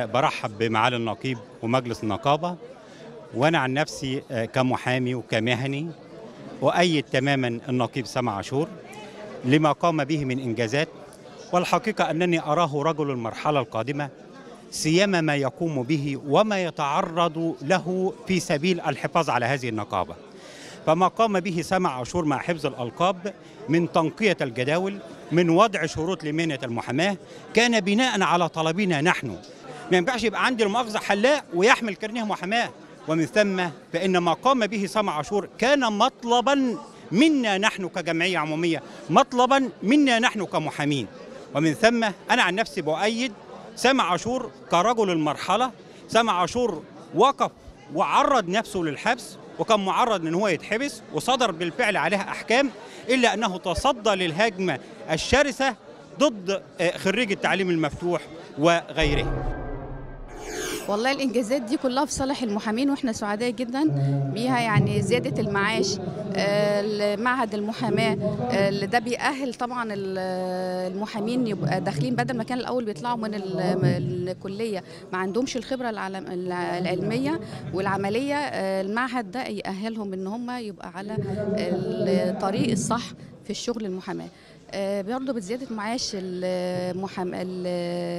برحب بمعالي النقيب ومجلس النقابة وأنا عن نفسي آه، كمحامي وكمهني أؤيد تماما النقيب سامع عاشور لما قام به من إنجازات والحقيقة أنني أراه رجل المرحلة القادمة سيما ما يقوم به وما يتعرض له في سبيل الحفاظ على هذه النقابة فما قام به سامع عاشور مع حفظ الألقاب من تنقية الجداول من وضع شروط لمهنة المحاماة كان بناء على طلبنا نحن ما ينفعش يبقى عندي المؤاخذة حلاق ويحمل كرنيه محاماة ومن ثم فإن ما قام به سامع عاشور كان مطلبا منا نحن كجمعية عمومية مطلبا منا نحن كمحامين ومن ثم أنا عن نفسي بؤيد سامع عاشور كرجل المرحلة سامع عاشور وقف وعرض نفسه للحبس وكان معرض ان هو يتحبس وصدر بالفعل عليها احكام الا انه تصدى للهجمه الشرسه ضد آه، خريج التعليم المفتوح وغيره والله الانجازات دي كلها في صالح المحامين واحنا سعداء جدا بيها يعني زياده المعاش آه، معهد المحاماه آه، اللي ده بيأهل طبعا ال- المحامين يبقى داخلين بدل ما كان الاول بيطلعوا من ال- من الكليه ما عندهمش الخبره العلم- الع- العلميه والعمليه آه، المعهد ده يأهلهم ان هم يبقى على الطريق الصح في الشغل المحاماه آه، برضه بزياده معاش المحام... ال-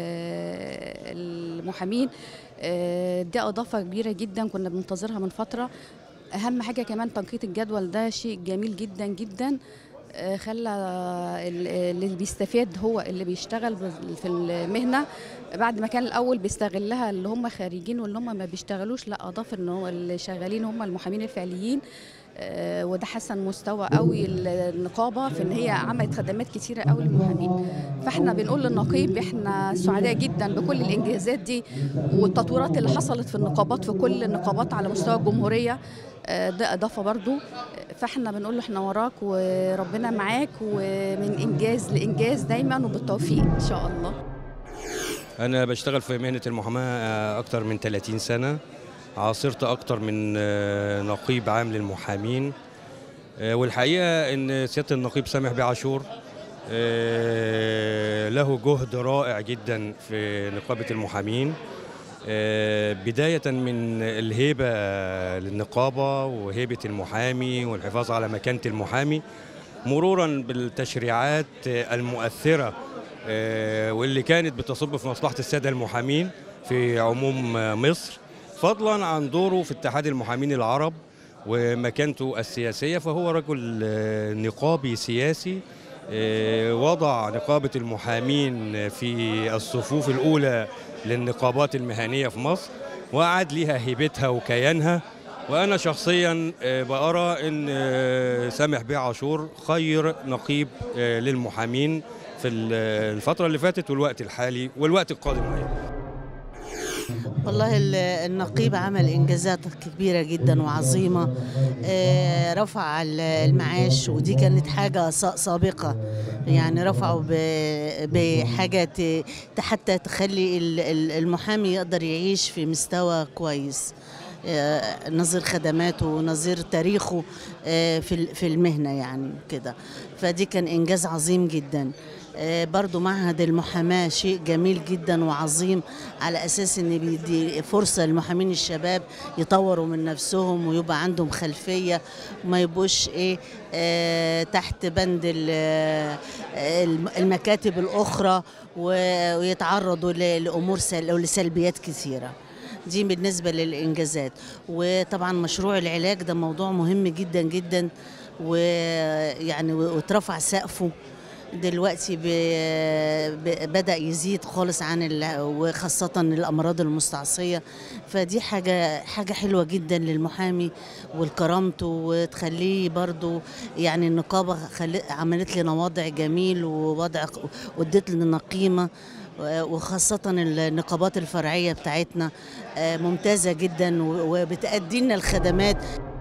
المحامين آه، دي اضافه كبيره جدا كنا بننتظرها من فتره اهم حاجه كمان تنقيط الجدول ده شيء جميل جدا جدا آه، خلى ال- اللي بيستفاد هو اللي بيشتغل بال- في المهنه بعد ما كان الاول بيستغلها اللي هم خارجين واللي هم ما بيشتغلوش لا اضاف ان هو اللي شغالين هم المحامين الفعليين آه، وده حسن مستوى قوي النقابه في ان هي عملت خدمات كتيره قوي للمحامين فاحنا بنقول للنقيب احنا سعداء جدا بكل الانجازات دي والتطويرات اللي حصلت في النقابات في كل النقابات على مستوى الجمهوريه آه، ده اضافه برضو فاحنا بنقول له احنا وراك وربنا معاك ومن انجاز لانجاز دايما وبالتوفيق ان شاء الله أنا بشتغل في مهنة المحاماة أكتر من 30 سنة عاصرت أكتر من آه، نقيب عام للمحامين آه، والحقيقة إن سيادة النقيب سامح بيه عاشور آه، له جهد رائع جدا في نقابة المحامين آه، بداية من الهيبة للنقابة وهيبة المحامي والحفاظ على مكانة المحامي مرورا بالتشريعات آه، المؤثرة آه، واللي كانت بتصب في مصلحة السادة المحامين في عموم آه، مصر فضلا عن دوره في اتحاد المحامين العرب ومكانته السياسية فهو رجل آه، نقابي سياسي آه، وضع نقابة المحامين في الصفوف الأولى للنقابات المهنية في مصر وأعاد لها هيبتها وكيانها وأنا شخصيا آه، بأرى أن آه، سامح بيه عاشور خير نقيب آه، للمحامين في ال- الفترة اللي فاتت والوقت الحالي والوقت القادم أيضا والله ال- النقيب عمل انجازات كبيره جدا وعظيمه آه، رفع ال- المعاش ودي كانت حاجه سا- سابقه يعني رفعوا ب- بحاجه ت- حتى تخلي ال- ال- المحامي يقدر يعيش في مستوى كويس آه، نظير خدماته ونظير تاريخه آه، في ال- في المهنه يعني كده فدي كان انجاز عظيم جدا آه، برضو معهد المحاماة شيء جميل جدا وعظيم على أساس أن بيدي فرصة للمحامين الشباب يطوروا من نفسهم ويبقى عندهم خلفية وما يبقوش إيه آه، تحت بند ال- آه، الم- المكاتب الأخرى و- ويتعرضوا ل- لأمور سل أو لسلبيات كثيرة دي بالنسبة للإنجازات وطبعا مشروع العلاج ده موضوع مهم جدا جدا ويعني واترفع سقفه دلوقتي ب... ب... بدأ يزيد خالص عن ال... وخاصة الأمراض المستعصية فدي حاجة حاجة حلوة جدا للمحامي والكرامته وتخليه برضو يعني النقابة خل... عملت لنا وضع جميل ووضع وادت لنا قيمة وخاصة النقابات الفرعية بتاعتنا آه، ممتازة جدا و- وبتأدي لنا الخدمات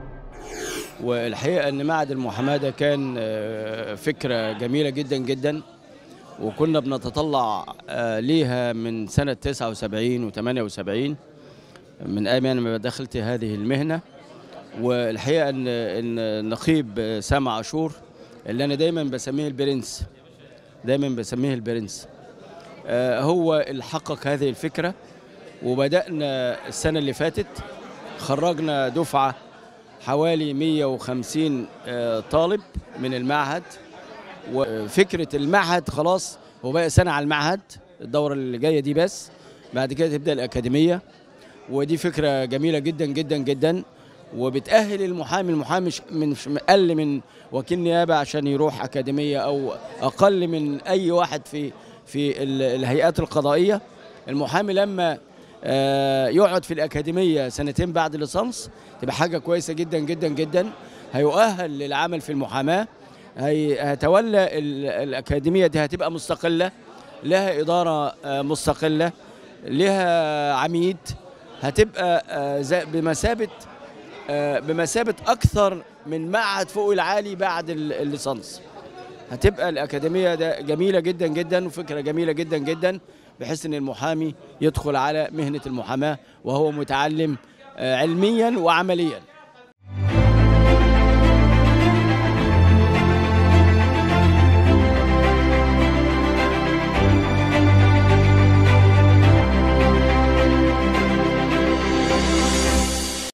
والحقيقه ان معهد المحاماه ده كان آه، فكره جميله جدا جدا وكنا بنتطلع آه، ليها من سنه 79 و78 من ايام أنا ما دخلت هذه المهنه والحقيقه ان ان النقيب سامع عاشور اللي انا دايما بسميه البرنس دايما بسميه البرنس آه، هو اللي حقق هذه الفكره وبدأنا السنة اللي فاتت خرجنا دفعة حوالي 150 آه، طالب من المعهد وفكرة المعهد خلاص هو بقى سنة على المعهد الدورة اللي جاية دي بس بعد كده تبدأ الأكاديمية ودي فكرة جميلة جدا جدا جدا وبتأهل المحامي المحامي مش من مش أقل من وكيل نيابة عشان يروح أكاديمية أو أقل من أي واحد في في ال- الهيئات القضائية المحامي لما آه، يقعد في الأكاديمية سنتين بعد الليسانس تبقى حاجة كويسة جدا جدا جدا هيؤهل للعمل في المحاماة هي- هتولى ال- الأكاديمية دي هتبقى مستقلة لها إدارة آه، مستقلة لها عميد هتبقى آه، زي- بمثابة آه، بمثابة أكثر من معهد فوق العالي بعد ال- الليسانس هتبقى الأكاديمية ده جميلة جدا جدا وفكرة جميلة جدا جدا بحيث إن المحامي يدخل على مهنة المحاماة وهو متعلم آه، علميا وعمليا